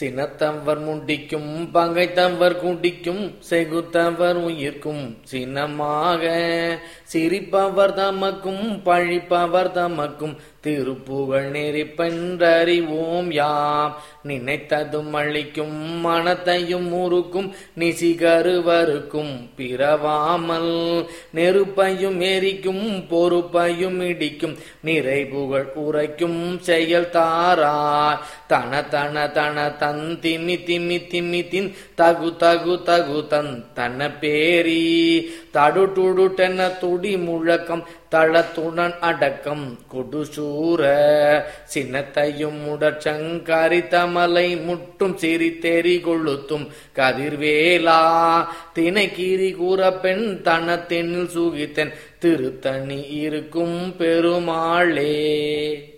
சினத்தவர் முண்டிக்கும் பகைத்தவர் குடிக்கும் செகுத்தவர் உயிர்க்கும் சின்னமாக சிரிப்பவர் தமக்கும் பழிப்பவர் தமக்கும் திருப்புகழ் நெறிப்பென்றறிவோம் யாம் நினைத்ததும் அளிக்கும் மனத்தையும் முறுக்கும் நிசிகருவருக்கும் பிறவாமல் நெருப்பையும் எரிக்கும் பொறுப்பையும் இடிக்கும் நிறைபுகழ் உரைக்கும் செயல் தாராய் தன தன தன தன் திமி திமி திமி தின் தகு தகு தகு தன் தன பேரி தடு டுடுட்டென துடி முழக்கம் தளத்துடன் அடக்கம் கொடுசூர சின்னத்தையும் உடற்சங்காரி தமலை முட்டும் சிரித்தெறி கொளுத்தும் கதிர்வேலா தினைக்கீரி கூற பெண் தனத்தென்னில் சுகித்தன் திருத்தணி இருக்கும் பெருமாளே